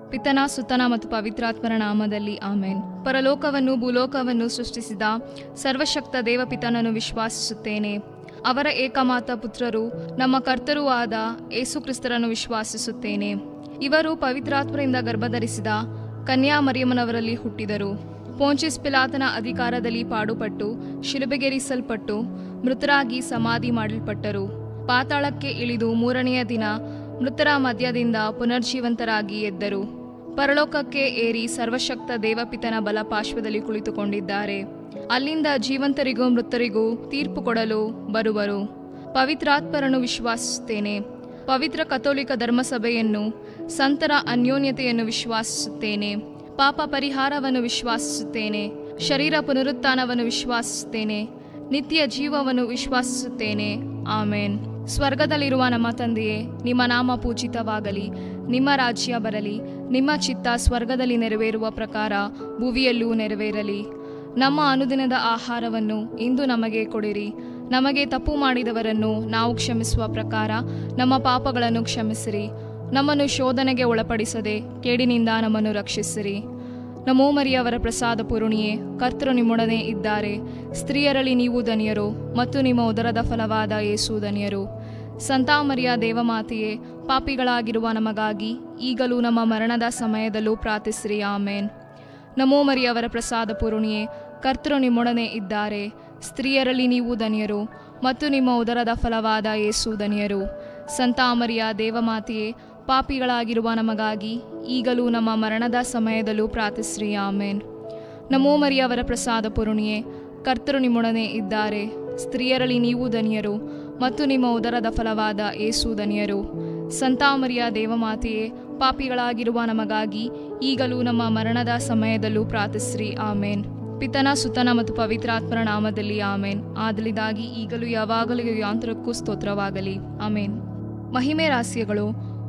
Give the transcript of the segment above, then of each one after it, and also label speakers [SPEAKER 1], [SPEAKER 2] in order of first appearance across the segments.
[SPEAKER 1] ಪಿತನ ಸುತನ ಮತ್ತು ಪವಿತ್ರಾತ್ಮರ ನಾಮದಲ್ಲಿ ಆಮೇನ್ ಪರಲೋಕವನ್ನು ಭೂಲೋಕವನ್ನು ಸೃಷ್ಟಿಸಿದ ಸರ್ವಶಕ್ತ ದೇವಪಿತನನ್ನು ವಿಶ್ವಾಸಿಸುತ್ತೇನೆ ಅವರ ಏಕಮಾತ ಪುತ್ರರು ನಮ್ಮ ಕರ್ತರೂ ಆದ ಏಸುಕ್ರಿಸ್ತರನ್ನು ವಿಶ್ವಾಸಿಸುತ್ತೇನೆ ಇವರು ಪವಿತ್ರಾತ್ಮರಿಂದ ಗರ್ಭಧರಿಸಿದ ಕನ್ಯಾ ಮರಿಯಮ್ಮನವರಲ್ಲಿ ಹುಟ್ಟಿದರು ಪೋಂಚಿಸ್ ಪಿಲಾತನ ಅಧಿಕಾರದಲ್ಲಿ ಪಾಡುಪಟ್ಟು ಶಿಲುಬೆಗೇರಿಸಲ್ಪಟ್ಟು ಮೃತರಾಗಿ ಸಮಾಧಿ ಮಾಡಲ್ಪಟ್ಟರು ಪಾತಾಳಕ್ಕೆ ಇಳಿದು ಮೂರನೆಯ ದಿನ ಮೃತರ ಮಧ್ಯದಿಂದ ಪುನರ್ಜೀವಂತರಾಗಿ ಎದ್ದರು ಪರಲೋಕಕ್ಕೆ ಏರಿ ಸರ್ವಶಕ್ತ ದೇವಪಿತನ ಬಲಪಾರ್ಶ್ವದಲ್ಲಿ ಕುಳಿತುಕೊಂಡಿದ್ದಾರೆ ಅಲ್ಲಿಂದ ಜೀವಂತರಿಗೂ ಮೃತರಿಗೂ ತೀರ್ಪು ಕೊಡಲು ಬರುವರು ಪವಿತ್ರಾತ್ಮರನ್ನು ವಿಶ್ವಾಸಿಸುತ್ತೇನೆ ಪವಿತ್ರ ಕಥೋಲಿಕ ಧರ್ಮಸಭೆಯನ್ನು ಸಂತರ ಅನ್ಯೋನ್ಯತೆಯನ್ನು ವಿಶ್ವಾಸಿಸುತ್ತೇನೆ ಪಾಪ ಪರಿಹಾರವನ್ನು ವಿಶ್ವಾಸಿಸುತ್ತೇನೆ ಶರೀರ ಪುನರುತ್ಥಾನವನ್ನು ವಿಶ್ವಾಸಿಸುತ್ತೇನೆ ನಿತ್ಯ ಜೀವವನ್ನು ವಿಶ್ವಾಸಿಸುತ್ತೇನೆ ಆಮೇನ್ ಸ್ವರ್ಗದಲ್ಲಿರುವ ನಮ್ಮ ತಂದೆಯೇ ನಿಮ್ಮ ನಾಮ ಪೂಜಿತವಾಗಲಿ ನಿಮ್ಮ ರಾಜ್ಯ ಬರಲಿ ನಿಮ್ಮ ಚಿತ್ತ ಸ್ವರ್ಗದಲ್ಲಿ ನೆರವೇರುವ ಪ್ರಕಾರ ಭುವಿಯಲ್ಲೂ ನೆರವೇರಲಿ ನಮ್ಮ ಅನುದಿನದ ಆಹಾರವನ್ನು ಇಂದು ನಮಗೆ ಕೊಡಿರಿ ನಮಗೆ ತಪ್ಪು ಮಾಡಿದವರನ್ನು ನಾವು ಕ್ಷಮಿಸುವ ಪ್ರಕಾರ ನಮ್ಮ ಪಾಪಗಳನ್ನು ಕ್ಷಮಿಸಿರಿ ನಮ್ಮನ್ನು ಶೋಧನೆಗೆ ಒಳಪಡಿಸದೆ ಕೇಡಿನಿಂದ ನಮ್ಮನ್ನು ರಕ್ಷಿಸಿರಿ ನಮೋ ಮರಿಯವರ ಪ್ರಸಾದ ಪೂರ್ಣಿಯೇ ಕರ್ತರು ನಿಮ್ಮೊಡನೆ ಇದ್ದಾರೆ ಸ್ತ್ರೀಯರಲ್ಲಿ ನೀವು ಧನ್ಯರು ಮತ್ತು ನಿಮ್ಮ ಉದರದ ಫಲವಾದ ಯೇಸು ಧನ್ಯರು ಸಂತಾಮರಿಯ ದೇವಮಾತೆಯೇ ಪಾಪಿಗಳಾಗಿರುವ ನಮಗಾಗಿ ಈಗಲೂ ನಮ್ಮ ಮರಣದ ಸಮಯದಲ್ಲೂ ಪ್ರಾರ್ಥಿಸಿರಿ ಆಮೇನ್ ನಮೋ ಮರಿಯವರ ಪ್ರಸಾದ ಪೂರ್ಣಿಯೇ ಕರ್ತರು ನಿಮ್ಮೊಡನೆ ಇದ್ದಾರೆ ಸ್ತ್ರೀಯರಲ್ಲಿ ನೀವು ಧನ್ಯರು ಮತ್ತು ನಿಮ್ಮ ಉದರದ ಫಲವಾದ ಯೇಸು ಧನ್ಯರು ಸಂತಾಮರಿಯ ದೇವಮಾತೆಯೇ ಪಾಪಿಗಳಾಗಿರುವ ನಮಗಾಗಿ ಈಗಲೂ ನಮ್ಮ ಮರಣದ ಸಮಯದಲ್ಲೂ ಪ್ರಾರ್ಥಿಸ್ರಿ ಆಮೇನ್ ನಮೋ ಮರಿಯವರ ಪ್ರಸಾದ ಪೂರ್ಣಿಯೇ ಕರ್ತರು ನಿಮ್ಮೊಡನೆ ಇದ್ದಾರೆ ಸ್ತ್ರೀಯರಲ್ಲಿ ನೀವು ಧನ್ಯರು ಮತ್ತು ನಿಮ್ಮ ಉದರದ ಫಲವಾದ ಏಸು ಧನ್ಯರು ಸಂತಾಮರಿಯ ದೇವಮಾತೆಯೇ ಪಾಪಿಗಳಾಗಿರುವ ನಮಗಾಗಿ ಈಗಲೂ ನಮ್ಮ ಮರಣದ ಸಮಯದಲ್ಲೂ ಪ್ರಾರ್ಥಿಸ್ರಿ ಆಮೇನ್ ಪಿತನ ಸುತನ ಮತ್ತು ಪವಿತ್ರಾತ್ಮರ ನಾಮದಲ್ಲಿ ಆಮೇನ್ ಆದಲಿದಾಗಿ ಈಗಲೂ ಯಾವಾಗಲೂ ಯಾಂತ್ರಕ್ಕೂ ಸ್ತೋತ್ರವಾಗಲಿ ಆಮೇನ್ ಮಹಿಮೆ ರಹಸ್ಯಗಳು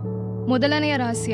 [SPEAKER 1] ಮೊದಲನೆಯ ರಹಸ್ಯ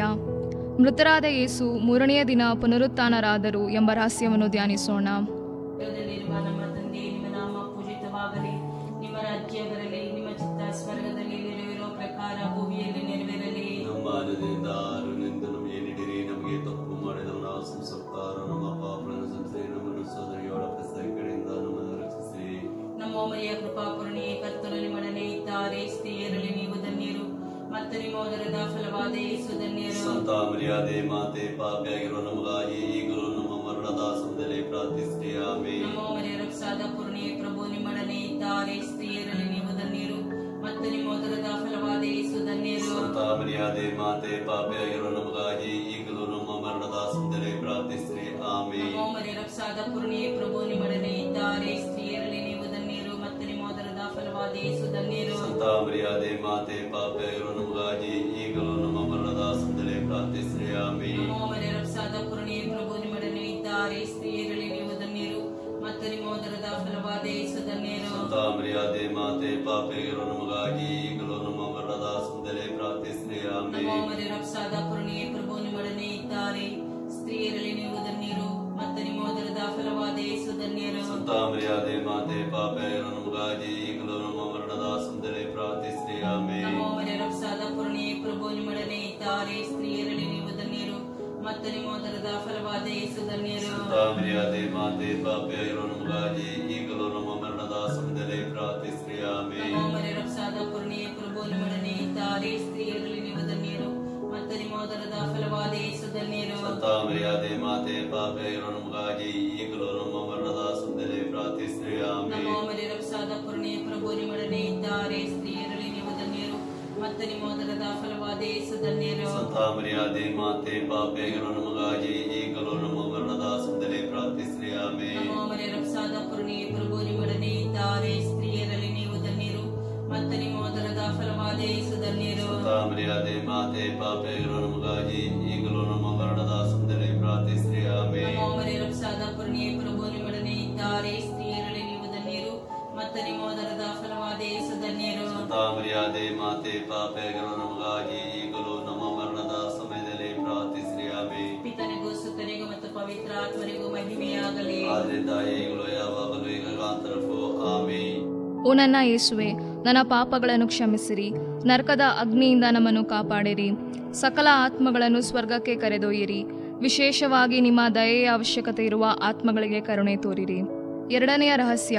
[SPEAKER 1] ಮೃತರಾದ ಯೇಸು ಮೂರನೆಯ ದಿನ ಪುನರುತ್ಥಾನರಾದರು ಎಂಬ ರಹಸ್ಯವನ್ನು ಧ್ಯಾನಿಸೋಣ
[SPEAKER 2] ಸ್ವರ್ಗದಲ್ಲಿರುವ ನಮ್ಮ ತಂದೆ ನಿಮ್ಮ ನಾಮ ಪೂಜಿತವಾಗಲಿ ನಿಮ್ಮ ರಾಜ್ಯ ಬರಲಿ ನಿಮ್ಮ ಚಿತ್ತ ಸ್ವರ್ಗದಲ್ಲಿ ನೆರವೇರೋ ಪ್ರಕಾರ ಭೂಮಿಯಲ್ಲಿ ನೆರವೇರಲಿ
[SPEAKER 3] ನಮ್ಮ ಅನುದಿನದ ಆಹಾರವನ್ನೆಂದು ನಮಗೆ ನೀಡಿರಿ ನಮಗೆ ತಪ್ಪು ಮಾಡಿದವನ ಸಂಸಪ್ತಾರ ನಮ್ಮ ಪಾಪಗಳನ್ನು ಸಂಸ್ಥೆ ನಮ್ಮನ್ನು ಸೋದರಿಯೋಳ ಪ್ರಸವ ಕಡೆಯಿಂದ ನಮ್ಮನ್ನು ರಕ್ಷಿಸಿ
[SPEAKER 2] ನಮ್ಮ ಮರಿಯ ಕೃಪಾಪೂರ್ಣಿಯೇ ಕರ್ತನು ನಿಮ್ಮೊಡನೆ ಇದ್ದಾರೆ ಸ್ತ್ರೀಯರಲ್ಲಿ ನೀವು ಧನ್ಯರು ಮತ್ತು ನಿಮ್ಮ ಉದರದ ಫಲವಾದ ಯೇಸು ಧನ್ಯರು
[SPEAKER 3] ಸಂತ ಮರ್ಯಾದೆ ಮಾತೆ ಪಾಪಿಯಾಗಿರುವ ನಮಗಾಗಿ ಈಗಲೂ ನಮ್ಮ ಮರಣದ ಸಮಯದಲ್ಲಿ ಪ್ರಾರ್ಥಿಸಿರಿ ಆಮೇಲೆ
[SPEAKER 2] ನಮ್ಮ ಮರಿಯ ರಕ್ಷಾದ ಪೂರ್ಣಿಯೇ ಪ್ರಭು ನಿಮ್ಮೊಡನೆ ಇದ್ದಾರೆ ಸ್ತ್ರೀಯರಲ್ಲಿ ನೀವು ಧನ್ಯರು ಮತ್ತು ನಿಮ್ಮ ಉದರದ ಫಲವಾದ ಯೇಸು ಧನ್ಯರು
[SPEAKER 3] ಸಂತ ಮರ್ಯಾದೆ ಮಾತೆ ಪಾಪಿಯಾಗಿರುವ ನಮಗಾಗಿ ಈಗಲೂ ನಮ್ಮ ಮರಣದ ಸಮಯದಲ್ಲಿ ಪ್ರಾರ್ಥಿಸಿರಿ ಆಮೇಲೆ
[SPEAKER 2] ನಮೋ ಮರಿಯ ರಕ್ಷಾದ ಪೂರ್ಣಿಯೇ ಪ್ರಭು ನಿಮ್ಮೊಡನೆ ಇದ್ದಾರೆ ಸ್ತ್ರೀಯರಲ್ಲಿ ನೀವು ಧನ್ಯರು ಮತ್ತು ನಿಮ್ಮ ಉದರದ ಫಲವಾದ ಯೇಸು ಧನ್ಯರು
[SPEAKER 3] ಸಂತ ಮರ್ಯಾದೆ ಮಾತೆ ಪಾಪಿಯಾಗಿರುವ ನಮಗಾಗಿ ಈಗಲೂ ನಮ್ಮ ಮರಣದ ಸಮಯದಲ್ಲಿ ಪ್ರಾರ್ಥಿಸಿರಿ ಆಮೇಲೆ
[SPEAKER 2] ನಮೋ ಮರಿಯ ರಕ್ಷಾದ ಪೂರ್ಣಿಯೇ ಪ್ರಭು ನಿಮ್ಮೊಡನೆ ಇದ್ದಾರೆ ಸ್ತ್ರೀಯರಲ್ಲಿ ನೀವು ಧನ್ಯರು ಮತ್ತು ನಿಮ್ಮ ಉದರದ ಫಲವಾದ ಯೇಸು ಧನ್ಯರು
[SPEAKER 3] ಸಂತ ಮರ್ಯಾದೆ ಮಾತೆ ಪಾಪಿಯಾಗಿರುವ ನಮಗಾಗಿ ಈಗಲೂ ನಮ್ಮ ಮರಣದ ಸಮಯದಲ್ಲಿ ಪ್ರಾರ್ಥಿಸಿರಿ ಆಮೇಲೆ
[SPEAKER 2] ನಮೋ ಮರಿಯ ರಕ್ಷಾದ ಪೂರ್ಣಿಯೇ ಪ್ರಭು ನಿಮ್ಮೊಡನೆ ಇದ್ದಾರೆ ಸ್ತ್ರೀಯರಲ್ಲಿ ನೀವು ಧನ್ಯರು ಮತ್ತು ನಿಮ್ಮ ಉದರದ ಫಲವಾದ ಯೇಸು ಧನ್ಯರು
[SPEAKER 3] ಸಂತ ಮರ್ಯಾದೆ ಮಾತೆ ಪಾಪಿಯಾಗಿರುವ ನಮಗಾಗಿ ಈಗಲೂ ನಮ್ಮ ಮರಣದ ಸಮಯದಲ್ಲಿ ಪ್ರಾರ್ಥಿಸಿರಿ ಆಮೇಲೆ
[SPEAKER 2] ನಮೋ ಮರಿಯ ರಕ್ಷಾದ ಪೂರ್ಣಿಯೇ ಪ್ರಭು ನಿಮ್ಮೊಡನೆ ಇದ್ದಾರೆ ಸ್ತ್ರೀಯರಲ್ಲಿ ನೀವು ಧನ್ಯರು ಮತ್ತು ನಿಮ್ಮ ಉದರದ ಫಲವಾದ ಯೇಸು ಧನ್ಯರು
[SPEAKER 3] ಸಂತ ಮರ್ಯಾದೆ ಮಾತೆ ಪಾಪಿಯಾಗಿರುವ ನಮಗಾಗಿ ಈಗಲೂ ನಮ್ಮ ಮರಣದ ಸಮಯದಲ್ಲಿ ಪ್ರಾರ್ಥಿಸಿರಿ ಆಮೇಲೆ
[SPEAKER 2] ನಮೋ ಮರಿಯ ರಕ್ಷಾದ ಪೂರ್ಣಿಯೇ ಪ್ರಭು ನಿಮ್ಮೊಡನೆ ಇದ್ದಾರೆ ಸ್ತ್ರೀಯರಲ್ಲಿ ನೀವು ಧನ್ಯರು ಮತ್ತು ನಿಮ್ಮ ಉದರದ ಫಲವಾದ ಯೇಸು ಧನ್ಯರು
[SPEAKER 3] ಸಂತ ಮರ್ಯಾದೆ ಮಾತೆ ಪಾಪಿಯಾಗಿರುವ ನಮಗಾಗಿ ಈಗಲೂ ನಮ್ಮ ಮರಣದ ಸಮಯದಲ್ಲಿ ಪ್ರಾರ್ಥಿಸಿರಿ ಆಮೇಲೆ
[SPEAKER 2] ನಮೋ ಮರಿಯ ರಕ್ಷಾದ ಪೂರ್ಣಿಯೇ ಪ್ರಭು ನಿಮ್ಮೊಡನೆ ಇದ್ದಾರೆ ಸ್ತ್ರೀಯರಲ್ಲಿ ನೀವು ಧನ್ಯರು ಮತ್ತು ನಿಮ್ಮ ಉದರದ ಫಲವಾದ ಯೇಸು ಧನ್ಯರು
[SPEAKER 3] ಸಂತ ಮರ್ಯಾದೆ ಮಾತೆ ಪಾಪಿಯಾಗಿರುವ ನಮಗಾಗಿ ಈಗಲೂ ನಮ್ಮ ಮರಣದ ಸಮಯದಲ್ಲಿ ಪ್ರಾರ್ಥಿಸಿರಿ ಆಮೇಲೆ
[SPEAKER 2] ನಮೋ ಮರಿಯ ರಕ್ಷಾದ ಪೂರ್ಣಿಯೇ ಪ್ರಭು ನಿಮ್ಮೊಡನೆ ಇದ್ದಾರೆ ಸ್ತ್ರೀಯರಲ್ಲಿ ನೀವು ಧನ್ಯರು ಮತ್ತು ನಿಮ್ಮ ಉದರದ ಫಲವಾದ ಯೇಸು ಧನ್ಯರು
[SPEAKER 3] ಸಂತ ಮರ್ಯಾದೆ ಮಾತೆ ಪಾಪಿಯಾಗಿರುವ ನಮಗಾಗಿ ಈಗಲೂ ನಮ್ಮ ಮರಣದ ಸಮಯದಲ್ಲಿ ಪ್ರಾರ್ಥಿಸಿರಿ ಆಮೇಲೆ
[SPEAKER 2] ನಮೋ ಮರಿಯ ರಕ್ಷಾದ ಪೂರ್ಣಿಯೇ ಪ್ರಭು ನಿಮ್ಮೊಡನೆ ಇದ್ದಾರೆ ಸ್ತ್ರೀಯರಲ್ಲಿ ನೀವು ಧನ್ಯರು ಮತ್ತು ನಿಮ್ಮ ಉದರದ ಫಲವಾದ ಯೇಸು ಧನ್ಯರು
[SPEAKER 3] ಸಂತ ಮರ್ಯಾದೆ ಮಾತೆ ಪಾಪಿಯಾಗಿರುವ ನಮಗಾಗಿ ಈಗಲೂ ನಮ್ಮ ಮರಣದ ಸಮಯದಲ್ಲಿ ಪ್ರಾರ್ಥಿಸಿರಿ ಆಮೇಲೆ
[SPEAKER 2] ಪಿತನಿಗೂ ಸುತನಿಗೂ ಮತ್ತು ಪವಿತ್ರ ಆತ್ಮರಿಗೂ ಮಹಿಮೆಯಾಗಲಿ
[SPEAKER 3] ಆದ್ರಿಂದ ಈಗಲೂ ಯಾವಾಗಲೂ ಈಗ ಆಮೇಲೆ
[SPEAKER 1] ಓ ನನ್ನ ಯೇಸುವೆ ನನ್ನ ಪಾಪಗಳನ್ನು ಕ್ಷಮಿಸಿರಿ ನರಕದ ಅಗ್ನಿಯಿಂದ ನಮ್ಮನ್ನು ಕಾಪಾಡಿರಿ ಸಕಲ ಆತ್ಮಗಳನ್ನು ಸ್ವರ್ಗಕ್ಕೆ ಕರೆದೊಯ್ಯಿರಿ ವಿಶೇಷವಾಗಿ ನಿಮ್ಮ ದಯೆಯ ಅವಶ್ಯಕತೆ ಇರುವ ಆತ್ಮಗಳಿಗೆ ಕರುಣೆ ತೋರಿರಿ ಎರಡನೆಯ ರಹಸ್ಯ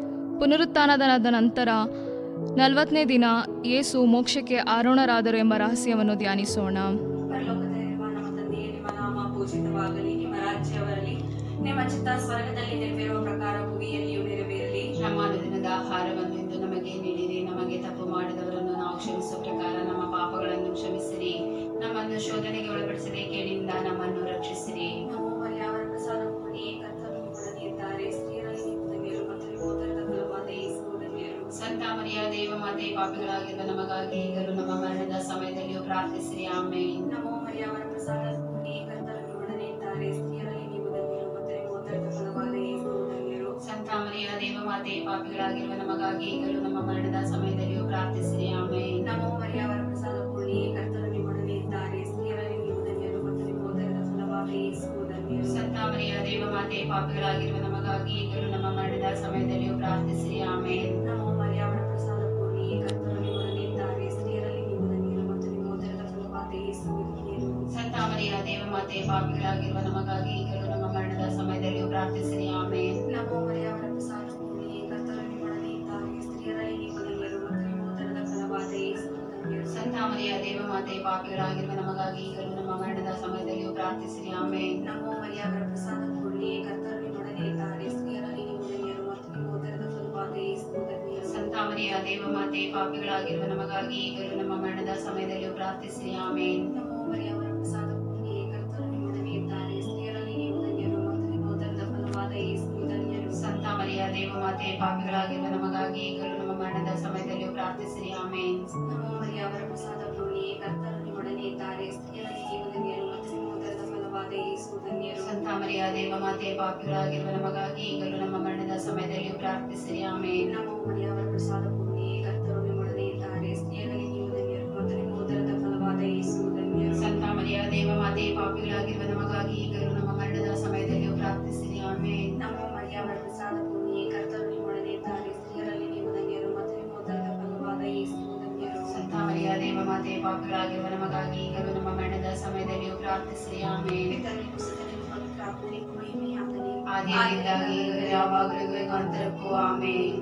[SPEAKER 1] ಪುನರುತ್ಥಾನದ ನಂತರ ನಲವತ್ತನೇ ದಿನ ಯೇಸು ಮೋಕ್ಷಕ್ಕೆ ಆರೋಣರಾದರು ಎಂಬ ರಹಸ್ಯವನ್ನು ಧ್ಯಾನಿಸೋಣ
[SPEAKER 4] ಪರಲೋಕದಲ್ಲಿರುವ ನಮ್ಮ ತಂದೆಯೇ ನಿಮ್ಮ ನಾಮ ಪೂಜಿತವಾಗಲಿ ನಿಮ್ಮ ರಾಜ್ಯ ಬರಲಿ ನಿಮ್ಮ ಚಿತ್ತ ಸ್ವರ್ಗದಲ್ಲಿ ನೆರವೇರುವ ಪ್ರಕಾರ ಭೂಮಿಯಲ್ಲಿಯೂ ನೆರವೇರಲಿ
[SPEAKER 2] ನಮ್ಮ ದಿನದ ಆಹಾರವನ್ನು ಇಂದು ನಮಗೆ ನೀಡಿರಿ ನಮಗೆ ತಪ್ಪು ಮಾಡಿದವರನ್ನು ನಾವು ಕ್ಷಮಿಸುವ ಪ್ರಕಾರ ನಮ್ಮ ಪಾಪಗಳನ್ನು ಕ್ಷಮಿಸಿರಿ ನಮ್ಮನ್ನು ಶೋಧನೆಗೆ ಒಳಪಡಿಸದೆ ಕೇಳಿಂದ ನಮ್ಮನ್ನು ರಕ್ಷಿಸಿರಿ
[SPEAKER 4] ನಮೋ ಮರಿಯವರ ಪ್ರಸಾದ ಪೂರ್ಣಿ ಕರ್ತನು ನಿಮ್ಮೊಡನೆ ಇದ್ದಾರೆ ಸ್ತ್ರೀಯರಲ್ಲಿ ನೀವು ಧನ್ಯರು ಮತ್ತು ನಿಮ್ಮ ಉದರದ ಫಲವಾದ ಯೇಸು ಧನ್ಯರು
[SPEAKER 2] ಸಂತ ಮರಿಯ ದೇವ ಮಾತೆ ಪಾಪಿಗಳಾಗಿರುವ ನಮಗಾಗಿ ಈಗಲೂ ನಮ್ಮ ಮರಣದ ಸಮಯದಲ್ಲಿಯೂ ಪ್ರಾರ್ಥಿಸಿರಿ ಆಮೇನ್
[SPEAKER 4] ನಮೋ ಮರಿಯವರ ಪ್ರಸಾದ ಪೂರ್ಣಿ ಕರ್ತನು ನಿಮ್ಮೊಡನೆ ಇದ್ದಾರೆ ಸ್ತ್ರೀಯರಲ್ಲಿ ನೀವು ಧನ್ಯರು ಮತ್ತು ನಿಮ್ಮ ಉದರದ ಫಲವಾದ ಯೇಸು ಧನ್ಯರು
[SPEAKER 2] ಸಂತ ಮರಿಯ ದೇವ ಮಾತೆ ಪಾಪಿಗಳಾಗಿರುವ ನಮಗಾಗಿ ಈಗಲೂ ನಮ್ಮ ಮರಣದ ಸಮಯದಲ್ಲಿಯೂ ಪ್ರಾರ್ಥಿಸಿರಿ ಆಮೇನ್
[SPEAKER 4] ನಮೋ ಮರಿಯವರ ಪ್ರಸಾದ ಪೂರ್ಣಿ ಕರ್ತನು ನಿಮ್ಮೊಡನೆ ಇದ್ದಾರೆ ಸ್ತ್ರೀಯರಲ್ಲಿ ನೀವು ಧನ್ಯರು ಮತ್ತು ನಿಮ್ಮ ಉದರದ ಫಲವಾದ ಯೇಸು ಧನ್ಯರು
[SPEAKER 2] ಸಂತ ಮರಿಯ ದೇವ ಮಾತೆ ಪಾಪಿಗಳಾಗಿರುವ ನಮಗಾಗಿ ಈಗಲೂ ನಮ್ಮ ಮರಣದ ಸಮಯದಲ್ಲಿಯೂ ಪ್ರಾರ್ಥಿಸಿರಿ ಆಮೇನ್
[SPEAKER 4] ನಮೋ ಮರಿಯವರ ಪ್ರಸಾದ ಪೂರ್ಣಿ ಕರ್ತನು ನಿಮ್ಮೊಡನೆ ಇದ್ದಾರೆ ಸ್ತ್ರೀಯರಲ್ಲಿ ನೀವು ಧನ್ಯರು ಮತ್ತು ನಿಮ್ಮ ಉದರದ ಫಲವಾದ ಯೇಸು ಧನ್ಯರು
[SPEAKER 2] ಸಂತ ಮರಿಯ ದೇವ ಮಾತೆ ಪಾಪಿಗಳಾಗಿರುವ ನಮಗಾಗಿ ಈಗಲೂ ನಮ್ಮ ಮರಣದ ಸಮಯದಲ್ಲಿಯೂ ಪ್ರಾರ್ಥಿಸಿರಿ ಆಮೇನ್
[SPEAKER 4] ನಮೋ ಮರಿಯವರ ಪ್ರಸಾದ ಪೂರ್ಣಿ ಕರ್ತನು ನಿಮ್ಮೊಡನೆ ಇದ್ದಾರೆ ಸ್ತ್ರೀಯರಲ್ಲಿ ನೀವು ಧನ್ಯರು ಮತ್ತು ನಿಮ್ಮ ಉದರದ ಫಲವಾದ ಯೇಸು ಧನ್ಯರು
[SPEAKER 2] ಸಂತ ಮರಿಯ ದೇವ ಮಾತೆ ಪಾಪಿಗಳಾಗಿರುವ ನಮಗಾಗಿ ಈಗಲೂ ನಮ್ಮ ಮರಣದ ಸಮಯದಲ್ಲಿಯೂ ಪ್ರಾರ್ಥಿಸಿರಿ ಆಮೇನ್
[SPEAKER 4] ನಮೋ ಮರಿಯವರ ಪ್ರಸಾದ ಪೂರ್ಣಿ ಕರ್ತನು ನಿಮ್ಮೊಡನೆ ಇದ್ದಾರೆ ಸ್ತ್ರೀಯರಲ್ಲಿ ನೀವು ಧನ್ಯರು ಮತ್ತು ನಿಮ್ಮ ಉದರದ ಫಲವಾದ ಯೇಸು ಧನ್ಯರು
[SPEAKER 2] ಸಂತ ಮರಿಯ ದೇವ ಮಾತೆ ಪಾಪಿಗಳಾಗಿರುವ ನಮಗಾಗಿ ಈಗಲೂ ನಮ್ಮ ಮರಣದ ಸಮಯದಲ್ಲಿಯೂ ಪ್ರಾರ್ಥಿಸಿರಿ ಆಮೇನ್
[SPEAKER 4] ನಮೋ ಮರಿಯವರ ಪ್ರಸಾದ ಪೂರ್ಣಿ ಕರ್ತನು ನಿಮ್ಮೊಡನೆ ಇದ್ದಾರೆ ಸ್ತ್ರೀಯರಲ್ಲಿ ನೀವು ಧನ್ಯರು ಮತ್ತು ನಿಮ್ಮ ಉದರದ ಫಲವಾದ ಯೇಸು ಧನ್ಯರು
[SPEAKER 2] ಸಂತ ಮರಿಯ ದೇವ ಮಾತೆ ಪಾಪಿಗಳಾಗಿರುವ ನಮಗಾಗಿ ಈಗಲೂ ನಮ್ಮ ಮರಣದ ಸಮಯದಲ್ಲಿಯೂ ಪ್ರಾರ್ಥಿಸಿರಿ ಆಮೇನ್
[SPEAKER 4] ನಮೋ ಮರಿಯವರ ಪ್ರಸಾದ ಪೂರ್ಣಿ ಕರ್ತನು ನಿಮ್ಮೊಡನೆ ಇದ್ದಾರೆ ಸ್ತ್ರೀಯರಲ್ಲಿ ನೀವು ಧನ್ಯರು ಮತ್ತು ನಿಮ್ಮ ಉದರದ ಫಲವಾದ ಯೇಸು ಧನ್ಯರು
[SPEAKER 2] ಸಂತ ಮರಿಯ ದೇವ ಮಾತೆ ಪಾಪಿಗಳಾಗಿರುವ ನಮಗಾಗಿ ಈಗಲೂ ನಮ್ಮ ಮರಣದ ಸಮಯದಲ್ಲಿಯೂ ಪ್ರಾರ್ಥಿಸಿರಿ ಆಮೇನ್
[SPEAKER 4] ನಮೋ ಮರಿಯವರ ಪ್ರಸಾದ ಪೂರ್ಣಿ ಕರ್ತನು ನಿಮ್ಮೊಡನೆ ಇದ್ದಾರೆ ಸ್ತ್ರೀಯರಲ್ಲಿ ನೀವು ಧನ್ಯರು ಮತ್ತು ನಿಮ್ಮ ಉದರದ ಫಲವಾದ ಯೇಸು ಧನ್ಯರು
[SPEAKER 2] ಸಂತ ಮರಿಯ ದೇವ ಮಾತೆ ಪಾಪಿಗಳಾಗಿರುವ ನಮಗಾಗಿ ಈಗಲೂ ನಮ್ಮ ಮರಣದ ಸಮಯದಲ್ಲಿಯೂ ಪ್ರಾರ್ಥಿಸಿರಿ ಆಮೇನ್
[SPEAKER 4] ನಮೋ ಮರಿಯವರ ಪ್ರಸಾದ ಪೂರ್ಣಿ ಕರ್ತನು ನಿಮ್ಮೊಡನೆ ಇದ್ದಾರೆ ಸ್ತ್ರೀಯರಲ್ಲಿ ನೀವು ಧನ್ಯರು ಮತ್ತು ನಿಮ್ಮ ಉದರದ ಫಲವಾದ ಯೇಸು ಧನ್ಯರು
[SPEAKER 2] ಸಂತ ಮರಿಯ ದೇವ ಮಾತೆ ಪಾಪಿಗಳಾಗಿರುವ ನಮಗಾಗಿ ಈಗಲೂ ನಮ್ಮ ಮರಣದ ಸಮಯದಲ್ಲಿಯೂ ಪ್ರಾರ್ಥಿಸಿರಿ ಆಮೇನ್
[SPEAKER 4] ಪಿತನಿಗೂ ಸುತನಿಗೂ ಪವಿತ್ರಾತ್ಮನಿಗೂ ಮಹಿಮೆಯಾಗಲಿ
[SPEAKER 2] ಆದಿಯಾಗಿದ್ದಾಗಿ ಈಗಲೂ ಯಾವಾಗಲೂ ಯುಗಾಂತರಕ್ಕೂ ಆಮೇನ್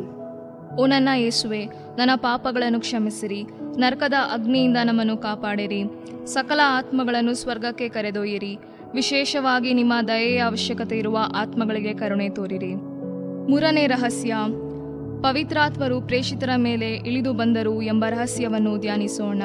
[SPEAKER 1] ಓ ನನ್ನ ಯೇಸುವೆ ನನ್ನ ಪಾಪಗಳನ್ನು ಕ್ಷಮಿಸಿರಿ ನರಕದ ಅಗ್ನಿಯಿಂದ ನಮ್ಮನ್ನು ಕಾಪಾಡಿರಿ ಸಕಲ ಆತ್ಮಗಳನ್ನು ಸ್ವರ್ಗಕ್ಕೆ ಕರೆದೊಯ್ಯಿರಿ ವಿಶೇಷವಾಗಿ ನಿಮ್ಮ ದಯೆಯ ಅವಶ್ಯಕತೆ ಇರುವ ಆತ್ಮಗಳಿಗೆ ಕರುಣೆ ತೋರಿರಿ ಮೂರನೇ ರಹಸ್ಯ ಪವಿತ್ರಾತ್ಮರು ಪ್ರೇಷಿತರ ಮೇಲೆ ಇಳಿದು ಬಂದರು ಎಂಬ ರಹಸ್ಯವನ್ನು ಧ್ಯಾನಿಸೋಣ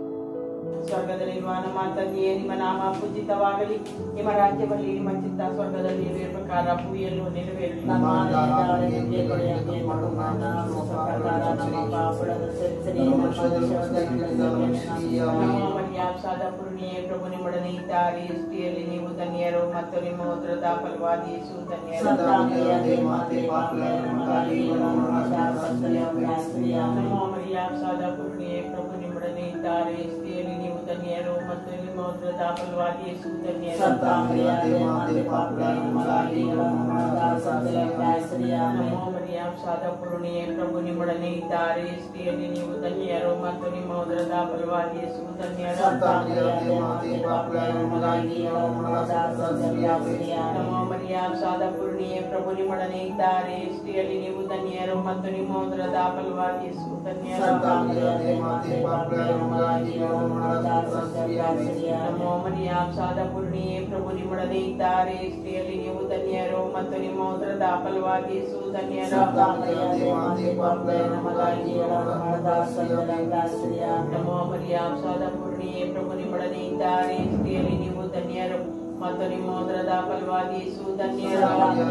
[SPEAKER 5] ಸ್ವರ್ಗದಲ್ಲಿರುವ ನಮ್ಮ ತಂದೆಯೇ ನಿಮ್ಮ ನಾಮ ಪೂಜಿತವಾಗಲಿ ನಿಮ್ಮ ರಾಜ್ಯ ಬರಲಿ ನಿಮ್ಮ ಚಿತ್ತ ಸ್ವರ್ಗದಲ್ಲಿ ನೆರವೇರುವ ಪ್ರಕಾರ ಭೂಮಿಯಲ್ಲೂ ನೆರವೇರಲಿ
[SPEAKER 6] ನಮ್ಮ ಆಹಾರವನ್ನು ಕೊಡೆಯಾಗಿ ಮಾಡು ನಮ್ಮ ಪ್ರಕಾರ ನಮ್ಮ ಪಾಪಗಳನ್ನು ಕ್ಷಮಿಸಿರಿ, ನಮ್ಮ ದೋಷಗಳನ್ನು ಕ್ಷಮಿಸಿರಿ.
[SPEAKER 5] ನಮ್ಮ ಮರ್ಯಾಸಾದ ಪೂರ್ಣಿಯೇ ಪ್ರಭು ನಿಮ್ಮೊಡನೆ ಇದ್ದಾರೆ ಎಷ್ಟಿಯಲ್ಲಿ ನೀವು ಧನ್ಯರು ಮತ್ತು ನಿಮ್ಮ ಉದರದ ಫಲವಾದ ಯೇಸು ಧನ್ಯರು
[SPEAKER 6] ಸಂತಾನೀಯತೆ ಮಾತೆ ಪಾಪಗಳ ನಮಗಾಗಿ ನಮ್ಮ ಶಾಸ್ತ್ರೀಯ ಶಾಸ್ತ್ರೀಯ
[SPEAKER 5] ನಮ್ಮ ಮರ್ಯಾಸಾದ ಪೂರ್ಣಿಯೇ ಪ್ರಭು ನಿಮ್ಮೊಡನೆ ಇದ್ದಾರೆ ಎಷ್ಟಿಯಲ್ಲಿ ನೀವು ಧನ್ಯರು ಮತ್ತು ನಿಮ್ಮ ಉದರದ ಫಲವಾದ ಯೇಸು ಧನ್ಯರು
[SPEAKER 6] ಸಂತಾನೀಯತೆ ಮಾತೆ ಪಾಪಗಳ ನಮಗಾಗಿ ನಮ್ಮ ಶಾಸ್ತ್ರೀಯ ಶಾಸ್ತ್ರೀಯ
[SPEAKER 5] ನಮೋ ಮರಿಯಾಸಾದ ಪೂರ್ಣಿಯೇ ಪ್ರಭು ನಿಮ್ಮೊಡನೆ ಇದ್ದಾರೆ ಸ್ತ್ರೀಯಲ್ಲಿ ನೀವು ಧನ್ಯರು ಮತ್ತು ನಿಮ್ಮ ಉದರದ ಫಲವಾದ ಯೇಸು ಧನ್ಯರು
[SPEAKER 6] ಸಂತಾನೀಯತೆ ಮಾತೆ ಪಾಪಗಳ ನಮಗಾಗಿ ನಮ್ಮ ಶಾಸ್ತ್ರೀಯ ಶಾಸ್ತ್ರೀಯ
[SPEAKER 5] ನಮೋ ಮರಿಯಾಸಾದ ಪೂರ್ಣಿಯೇ ಪ್ರಭು ನಿಮ್ಮೊಡನೆ ಇದ್ದಾರೆ ಸ್ತ್ರೀಯಲ್ಲಿ ನೀವು ಧನ್ಯರು ಮತ್ತು ನಿಮ್ಮ ಉದರದ ಫಲವಾದ ಯೇಸು ಧನ್ಯರು
[SPEAKER 6] ಸಂತಾನೀಯತೆ ಮಾತೆ ಪಾಪಗಳ ನಮಗಾಗಿ ನಮ್ಮ ಶಾಸ್ತ್ರೀಯ ಶಾಸ್ತ್ರೀಯ
[SPEAKER 5] ನಮೋ ಮರಿಯಾಸಾದ ಪೂರ್ಣಿಯೇ ಪ್ರಭು ನಿಮ್ಮೊಡನೆ ಇದ್ದಾರೆ ಸ್ತ್ರೀಯಲ್ಲಿ ನೀವು ಧನ್ಯರು ಮತ್ತು ನಿಮ್ಮ ಉದರದ ಫಲವಾದ ಯೇಸು ಧನ್ಯರು
[SPEAKER 6] ಸಂತಾನೀಯತೆ ಮಾತೆ ಪಾಪಗಳ ನಮಗಾಗಿ ನಮ್ಮ ಶಾಸ್ತ್ರೀಯ ಶಾಸ್ತ್ರೀಯ
[SPEAKER 5] ನಮೋ ಮರಿಯಾಸಾದ ಪೂರ್ಣಿಯೇ ಪ್ರಭು ನಿಮ್ಮೊಡನೆ ಇದ್ದಾರೆ ಸ್ತ್ರೀಯಲ್ಲಿ ನೀವು ಧನ್ಯರು ಮತ್ತು ನಿಮ್ಮ ಉದರದ ಫಲವಾದ ಯೇಸು ಧನ್ಯರು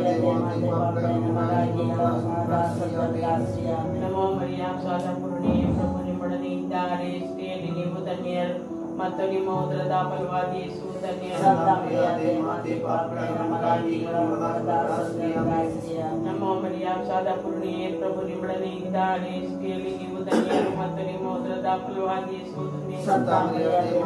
[SPEAKER 5] ನಮೋ ಮರಿಯಾಸಾದ ಪೂರ್ಣಿಯೇ ಪ್ರಭು ನಿಮ್ಮೊಡನೆ ಇದ್ದಾರೆ ಸ್ತ್ರೀಯಲ್ಲಿ ನೀವು ಧನ್ಯರು ಮತ್ತು ನಿಮ್ಮ ಉದರದ ಫಲವಾದ ಯೇಸು ಧನ್ಯರು ನಮೋ ಮರಿಯಾಸಾದ ಪೂರ್ಣಿಯೇ ಪ್ರಭು ನಿಮ್ಮೊಡನೆ ಇದ್ದಾರೆ ಸ್ತ್ರೀಯಲ್ಲಿ ನೀವು ಧನ್ಯರು ಮತ್ತು ನಿಮ್ಮ ಉದರದ ಫಲವಾದ ಯೇಸು ಧನ್ಯರು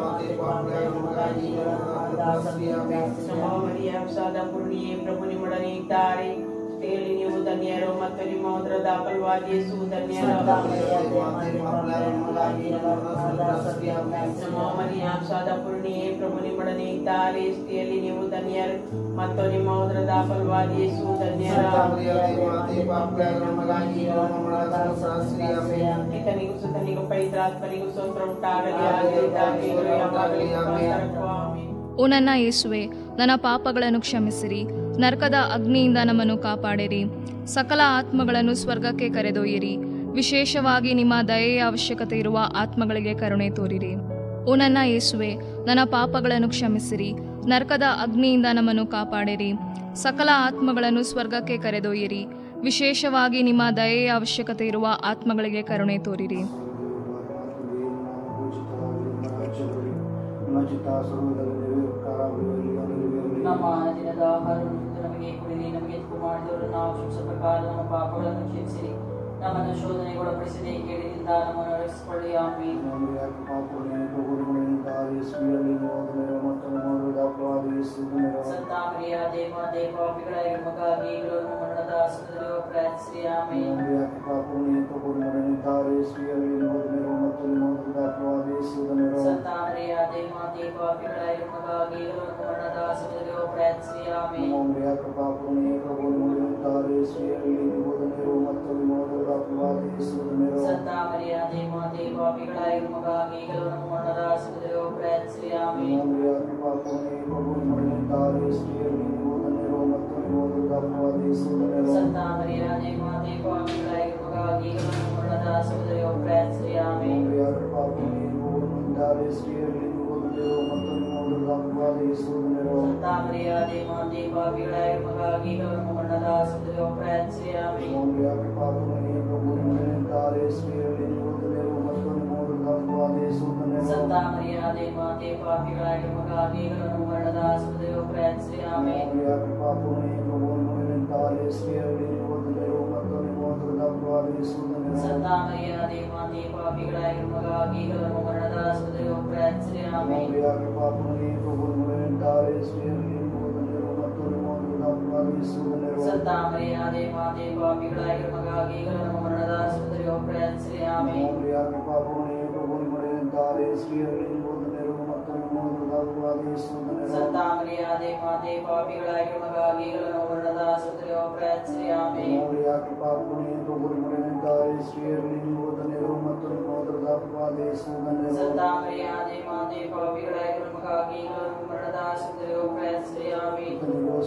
[SPEAKER 5] ನಮೋ ಮರಿಯಾಸಾದ ಪೂರ್ಣಿಯೇ ಪ್ರಭು ನಿಮ್ಮೊಡನೆ ಇದ್ದಾರೆ ಸ್ತ್ರೀಯಲ್ಲಿ ನೀವು ಧನ್ಯರು ಮತ್ತು ನಿಮ್ಮ ಉದರದ ಫಲವಾದ ಯೇಸು ಧನ್ಯರು ನಮೋ ಮರಿಯ ಸಾದ ಪೂರ್ಣಿಯೇ ಪ್ರಭು ನಿಮ್ಮೊಡನೆ ಇದ್ದಾರೆ ಸ್ತ್ರೀಯಲ್ಲಿ ನೀವು ಧನ್ಯರು ಮತ್ತು ನಿಮ್ಮ ಉದರದ ಫಲವಾದ ಯೇಸು ಧನ್ಯರು ಈತನಿಗೂ ಸುತನಿಗೂ ಪವಿತ್ರಾತ್ಮನಿಗೂ ಸ್ತೋತ್ರ ಉಂಟಾಗಲಿ ಆಗಿದ್ದಾಗಲಿ ಈಗಲೂ ಯಾವಾಗಲೂ ಯಾವಾಗಲೂ. ಆಮೆನ್.
[SPEAKER 1] ಓ ನನ್ನ ಯೇಸುವೆ ನನ್ನ ಪಾಪಗಳನ್ನು ಕ್ಷಮಿಸಿರಿ ನರಕದ ಅಗ್ನಿಯಿಂದ ನಮ್ಮನ್ನು ಕಾಪಾಡಿರಿ ಸಕಲ ಆತ್ಮಗಳನ್ನು ಸ್ವರ್ಗಕ್ಕೆ ಕರೆದೊಯ್ಯಿರಿ ವಿಶೇಷವಾಗಿ ನಿಮ್ಮ ದಯೆಯ ಅವಶ್ಯಕತೆ ಇರುವ ಆತ್ಮಗಳಿಗೆ ಕರುಣೆ ತೋರಿರಿ ಓ ನನ್ನ ಯೇಸುವೆ ನನ್ನ ಪಾಪಗಳನ್ನು ಕ್ಷಮಿಸಿರಿ ನರಕದ ಅಗ್ನಿಯಿಂದ ನಮ್ಮನ್ನು ಕಾಪಾಡಿರಿ ಸಕಲ ಆತ್ಮಗಳನ್ನು ಸ್ವರ್ಗಕ್ಕೆ ಕರೆದೊಯ್ಯಿರಿ ವಿಶೇಷವಾಗಿ ನಿಮ್ಮ ದಯೆಯ ಅವಶ್ಯಕತೆ ಇರುವ ಆತ್ಮಗಳಿಗೆ ಕರುಣೆ ತೋರಿರಿ
[SPEAKER 6] ನಮ್ಮ ದಿನದ ಆಹಾರವನ್ನು ಇಂದು ನಮಗೆ ಕೊಡಿರಿ ನಮಗೆ ತಪ್ಪು ಮಾಡಿದವರು ನಾವು ಕ್ಷಮಿಸ ಪ್ರಕಾರ ನಮ್ಮ ಪಾಪಗಳನ್ನು ಕ್ಷಮಿಸಿರಿ ನಮ್ಮನ್ನು ಶೋಧನೆಗೆ ಒಳಪಡಿಸದೆ ಕೇಳಿದಿಂದ ನಮ್ಮನ್ನು ರಕ್ಷಿಸಿಕೊಳ್ಳಿ ಆಮೇಲೆ ಸಂತಾಮರಿಯ ದೇವ ದೇವಾಪಿಗಳಾಗಿ ಮಗಾಗಿ ಇವರು ಮರಣದ ಸುಂದರ ಪ್ರಾರ್ಥಿಸಿರಿ ಆಮೇಲೆ ಸಂತಾಮರಿಯ ದೇವ ದೇವಾಪಿಗಳಾಗಿ ಮಗಾಗಿ ಇವರು ಮರಣದ ಸುಂದರ ಪ್ರಾರ್ಥಿಸಿರಿ ಆಮೇಲೆ ಸಂತಾಮರಿಯ ದೇವ ದೇವಾಪಿಗಳಾಗಿ ಮಗಾಗಿ ಇವರು ಮರಣದ ಸುಂದರ ಪ್ರಾರ್ಥಿಸಿರಿ ಆಮೇಲೆ ಸಂತಾಮರಿಯ ದೇವ ದೇವಾಪಿಗಳಾಗಿ ಮಗಾಗಿ ಇವರು ಮರಣದ ಸುಂದರ ಪ್ರಾರ್ಥಿಸಿರಿ ಆಮೇಲೆ ಸಂತಾಮರಿಯ ದೇವ ದೇವಾಪಿಗಳಾಗಿ ಮಗಾಗಿ ಇವರು ಮರಣದ ಸುಂದರ ಪ್ರಾರ್ಥಿಸಿರಿ ಆಮೇಲೆ ಸಂತಾಮರಿಯ ದೇವ ದೇವಾಪಿಗಳಾಗಿ ಮಗಾಗಿ ಇವರು ಮರಣದ ಸುಂದರ ಪ್ರಾರ್ಥಿಸಿರಿ ಆಮೇಲೆ ಸಂತಾಮರಿಯ ದೇವ ದೇವಾಪಿಗಳಾಗಿ ಮಗಾಗಿ ಇವರು ಮರಣದ ಸುಂದರ ಪ್ರಾರ್ಥಿಸಿರಿ ಆಮೇಲೆ ಸಂತಾಮರಿಯ ದೇವ ದೇವಾಪಿಗಳಾಗಿ ಮಗಾಗಿ ಇವರು ಮರಣದ ಸುಂದರ ಪ್ರಾರ್ಥಿಸಿರಿ ಆಮೇಲೆ ಸಂತಾಮರಿಯ ದೇವ ದೇವಾಪಿಗಳಾಗಿ ಮಗಾಗಿ ಇವರು ಮರಣದ ಸುಂದರ ಪ್ರಾರ್ಥಿಸಿರಿ ಆಮೇಲೆ ಸಂತಾಮರಿಯ ದೇವ ದೇವಾಪಿಗಳಾಗಿ ಮಗಾಗಿ ಇವರು ಮರಣದ ಸುಂದರ ಪ್ರಾರ್ಥಿಸಿರಿ ಆಮೇಲೆ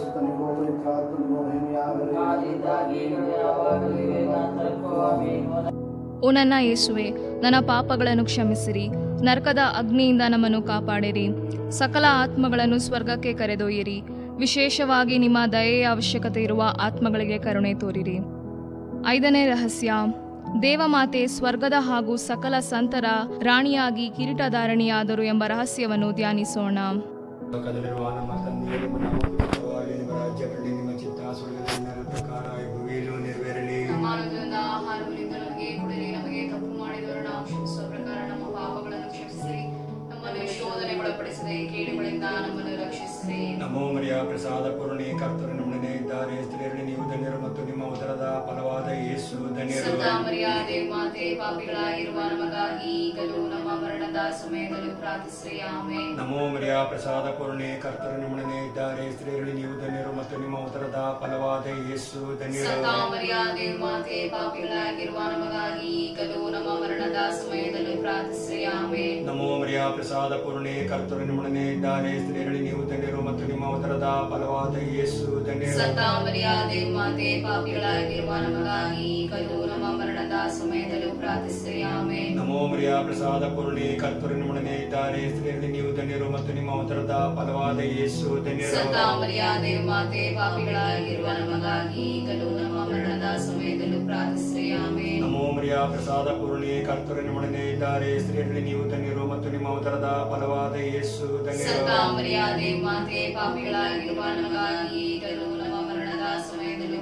[SPEAKER 6] ಆದಿದ್ದಾಗಿ ಈಗಲೂ ಯಾವಾಗಲೂ ವೇಗಾಂತರಕ್ಕೂ ಆಮೇಲೆ
[SPEAKER 1] ಓ ನನ್ನ ಯೇಸುವೆ ನನ್ನ ಪಾಪಗಳನ್ನು ಕ್ಷಮಿಸಿರಿ ನರಕದ ಅಗ್ನಿಯಿಂದ ನಮ್ಮನ್ನು ಕಾಪಾಡಿರಿ ಸಕಲ ಆತ್ಮಗಳನ್ನು ಸ್ವರ್ಗಕ್ಕೆ ಕರೆದೊಯ್ಯಿರಿ ವಿಶೇಷವಾಗಿ ನಿಮ್ಮ ದಯೆಯ ಅವಶ್ಯಕತೆ ಇರುವ ಆತ್ಮಗಳಿಗೆ ಕರುಣೆ ತೋರಿರಿ ಐದನೇ ರಹಸ್ಯ ದೇವಮಾತೆ ಸ್ವರ್ಗದ ಹಾಗೂ ಸಕಲ ಸಂತರ ರಾಣಿಯಾಗಿ ಕಿರೀಟಧಾರಣಿಯಾದರು ಎಂಬ ರಹಸ್ಯವನ್ನು ಧ್ಯಾನಿಸೋಣ
[SPEAKER 7] ಲೋಕದಲ್ಲಿರುವ ನಮ್ಮ ತಂದೆಯ ನಿಮ್ಮ ನಾಮವಾಗಿ ನಿಮ್ಮ ರಾಜ್ಯ ಬರಲಿ ನಿಮ್ಮ ಚಿತ್ತ ಸ್ವರ್ಗದ ಪ್ರಕಾರ ಭೂಮಿಯಲ್ಲೂ ನೆರವೇರಲಿ
[SPEAKER 1] ಆಹಾರವನ್ನು ನಮಗೆ ಕೊಡಿರಿ ನಮಗೆ ತಪ್ಪು ಮಾಡಿದವರು ನಾವು ಕ್ಷಮಿಸುವ ಪ್ರಕಾರ ನಮ್ಮ ಪಾಪಗಳನ್ನು ಕ್ಷಮಿಸಿರಿ ನಮ್ಮನ್ನು ಶೋಧನೆ ಒಳಪಡಿಸದೆ ಕೇಳುಗಳಿಂದ ನಮ್ಮನ್ನು ರಕ್ಷಿಸಿರಿ
[SPEAKER 7] ನಮೋ ಮರಿಯ ಪ್ರಸಾದ ಪೂರ್ಣಿ ಕರ್ತರು ನಮ್ಮನೆ ಇದ್ದಾರೆ ಸ್ತ್ರೀಯರಲ್ಲಿ ನೀವು ಧನ್ಯರು ಮತ್ತು ನಿಮ್ಮ ಉದರದ ಫಲವಾದ ಯೇಸು ಧನ್ಯರು
[SPEAKER 1] ಸಂತಾಮರಿಯಾದೆ ಮಾತೆ ಪಾಪಿಗಳಾಗಿರುವ ನಮಗಾಗಿ ಈಗಲೂ ನಮ್ಮ ಮರಣದ ಸಮಯದಲ್ಲೂ ಪ್ರಾರ್ಥಿಸಿರಿ ಆಮೇಲೆ
[SPEAKER 7] ನಮೋ ಮರಿಯ ಪ್ರಸಾದ ಪೂರ್ಣಿ ಕರ್ತರು ನಮ್ಮನೆ ಇದ್ದಾರೆ ಸ್ತ್ರೀಯರಲ್ಲಿ ನೀವು ಧನ್ಯರು ಮತ್ತು ನಿಮ್ಮ ಉದರದ ಫಲವಾದ ಯೇಸು ಧನ್ಯರು
[SPEAKER 1] ಸಂತಾಮರಿಯಾದೆ ಮಾತೆ ಪಾಪಿಗಳಾಗಿರುವ ನಮಗಾಗಿ ಈಗಲೂ ನಮ್ಮ ಮರಣದ ಸಮಯದಲ್ಲೂ ಪ್ರಾರ್ಥಿಸಿರಿ ಆಮೇಲೆ
[SPEAKER 7] ನಮೋ ಮರಿಯ ಪ್ರಸಾದ ಪೂರ್ಣಿ ಕರ್ತರು ನಿಮ್ಮೊಡನೆ ಇದ್ದಾರೆ ಸ್ತ್ರೀಯರಲ್ಲಿ ನೀವು ಧನ್ಯರು ಮತ್ತು ನಿಮ್ಮ ಉದರದ ಫಲವಾದ ಯೇಸು ಧನ್ಯರು
[SPEAKER 1] ಸಂತಾಮರಿಯಾದೆ ಮಾತೆ ಪಾಪಿಗಳಾಗಿರುವ ನಮಗಾಗಿ ಈಗಲೂ ನಮ್ಮ ಮರಣದ ಸಮಯದಲ್ಲೂ ಪ್ರಾರ್ಥಿಸಿರಿ ಆಮೇಲೆ
[SPEAKER 7] ನಮೋ ಮರಿಯ ಪ್ರಸಾದ ಪೂರ್ಣಿ ಕರ್ತರು ನಿಮ್ಮೊಡನೆ ಇದ್ದಾರೆ ಸ್ತ್ರೀಯರಲ್ಲಿ ನೀವು ಧನ್ಯರು ಮತ್ತು ನಿಮ್ಮ ಉದರದ ಫಲವಾದ ಯೇಸು ಧನ್ಯರು
[SPEAKER 1] ಸಂತಾಮರಿಯಾದೆ ಮಾತೆ ಪಾಪಿಗಳಾಗಿರುವ ನಮಗಾಗಿ ಈಗಲೂ ನಮ್ಮ ಮರಣದ ಸಮಯದಲ್ಲೂ ಪ್ರಾರ್ಥಿಸಿರಿ ಆಮೇಲೆ
[SPEAKER 7] ನಮೋ ಮರಿಯ ಪ್ರಸಾದ ಪೂರ್ಣಿ ಕರ್ತರು ನಿಮ್ಮೊಡನೆ ಇದ್ದಾರೆ ಸ್ತ್ರೀಯರಲ್ಲಿ ನೀವು ಧನ್ಯರು ಮತ್ತು ನಿಮ್ಮ ಉದರದ ಫಲವಾದ ಯೇಸು ಧನ್ಯರು
[SPEAKER 1] ಸಂತಾಮರಿಯಾದೆ ಮಾತೆ ಪಾಪಿಗಳಾಗಿರುವ ನಮಗಾಗಿ ಈಗಲೂ ನಮ್ಮ ಮರಣದ ಸಮಯದಲ್ಲೂ